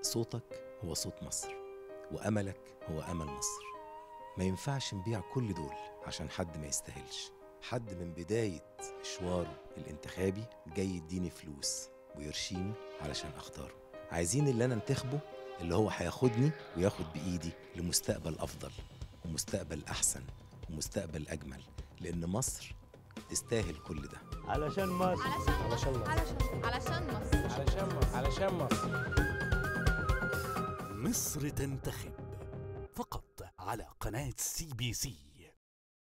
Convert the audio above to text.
صوتك هو صوت مصر وأملك هو أمل مصر ما ينفعش نبيع كل دول عشان حد ما يستاهلش حد من بداية مشواره الانتخابي جاي يديني فلوس ويرشيني علشان أختاره عايزين اللي أنا انتخبه اللي هو هياخدني وياخد بإيدي لمستقبل أفضل ومستقبل أحسن ومستقبل أجمل لأن مصر تستاهل كل ده علشان مصر علشان مصر علشان علشان مصر علشان مصر علشان مصر مصر تنتخب فقط على قناة سي بي سي